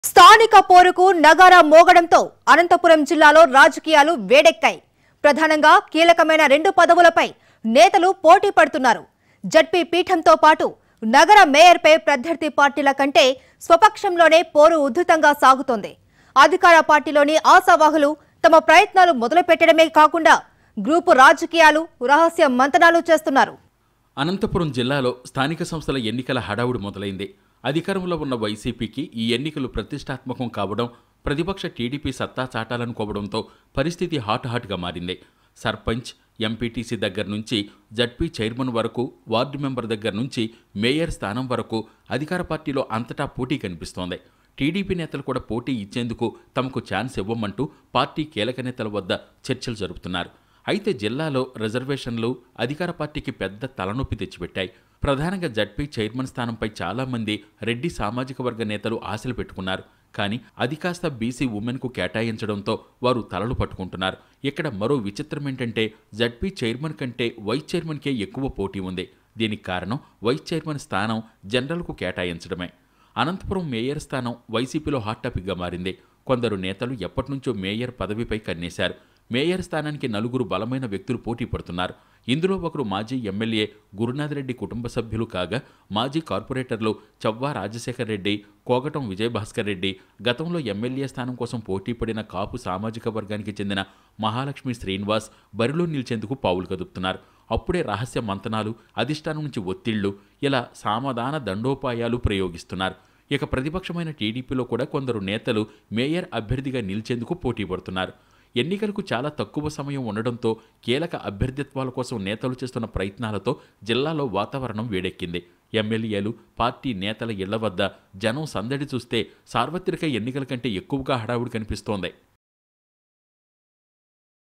స్థానిక పోరుకు నగారా మోగడంతో అనంతపురం జిల్లాలో రాజకీయాలు వేడెక్కాయి ప్రధానంగా కీలకమైన రెండు పదవులపై నేతలు పోటీ పడుతున్నారు జడ్పీ పీఠంతో పాటు నగర మేయర్పై ప్రత్యర్థి పార్టీల కంటే స్వపక్షంలోనే పోరు ఉధృతంగా సాగుతోంది అధికార పార్టీలోని ఆశావాహులు తమ ప్రయత్నాలు మొదలుపెట్టడమే కాకుండా గ్రూపు రాజకీయాలు రహస్య మంతనాలు చేస్తున్నారు అనంతపురం జిల్లాలో స్థానిక సంస్థల ఎన్నికల హడావుడి మొదలైంది అధికారంలో ఉన్న వైసీపీకి ఈ ఎన్నికలు ప్రతిష్టాత్మకం కావడం ప్రతిపక్ష టీడీపీ సత్తా చాటాలనుకోవడంతో పరిస్థితి హాట్ హాట్గా మారింది సర్పంచ్ ఎంపీటీసీ దగ్గర నుంచి జడ్పీ చైర్మన్ వరకు వార్డు మెంబర్ దగ్గర నుంచి మేయర్ స్థానం వరకు అధికార పార్టీలో అంతటా పోటీ కనిపిస్తోంది టీడీపీ నేతలు కూడా పోటీ ఇచ్చేందుకు తమకు ఛాన్స్ ఇవ్వమంటూ పార్టీ కీలక నేతల వద్ద చర్చలు జరుపుతున్నారు అయితే జిల్లాలో రిజర్వేషన్లు అధికార పార్టీకి పెద్ద తలనొప్పి తెచ్చిపెట్టాయి ప్రధానంగా జడ్పీ చైర్మన్ స్థానంపై చాలామంది రెడ్డి సామాజిక వర్గ నేతలు ఆశలు పెట్టుకున్నారు కానీ అది కాస్త బీసీ ఉమెన్కు కేటాయించడంతో వారు తలలు పట్టుకుంటున్నారు ఇక్కడ మరో విచిత్రం ఏంటంటే జడ్పీ చైర్మన్ కంటే వైస్ చైర్మన్కే ఎక్కువ పోటీ ఉంది దీనికి కారణం వైస్ చైర్మన్ స్థానం జనరల్కు కేటాయించడమే అనంతపురం మేయర్ స్థానం వైసీపీలో హాట్ టాపిక్గా మారింది కొందరు నేతలు ఎప్పటినుంచో మేయర్ పదవిపై కన్నేశారు మేయర్ స్థానానికి నలుగురు బలమైన వ్యక్తులు పోటీ పడుతున్నారు ఇందులో ఒకరు మాజీ ఎమ్మెల్యే గురునాథ్ రెడ్డి కుటుంబ సభ్యులు కాగా మాజీ కార్పొరేటర్లు చవ్వా రాజశేఖర్ రెడ్డి కోగటం విజయభాస్కర్ రెడ్డి గతంలో ఎమ్మెల్యే స్థానం కోసం పోటీ పడిన కాపు సామాజిక వర్గానికి చెందిన మహాలక్ష్మి శ్రీనివాస్ బరిలో నిలిచేందుకు పావులు కదుపుతున్నారు అప్పుడే రహస్య మంతనాలు అధిష్టానం నుంచి ఒత్తిళ్లు ఇలా సామధాన దండోపాయాలు ప్రయోగిస్తున్నారు ఇక ప్రతిపక్షమైన టీడీపీలో కూడా కొందరు నేతలు మేయర్ అభ్యర్థిగా నిలిచేందుకు పోటీ పడుతున్నారు ఎన్నికలకు చాలా తక్కువ సమయం ఉండడంతో కీలక అభ్యర్థిత్వాల కోసం నేతలు చేస్తున్న ప్రయత్నాలతో జిల్లాలో వాతావరణం వేడెక్కింది ఎమ్మెల్యేలు పార్టీ నేతల ఇళ్ల వద్ద జనం సందడి చూస్తే సార్వత్రిక ఎన్నికల కంటే ఎక్కువగా హడావుడి కనిపిస్తోంది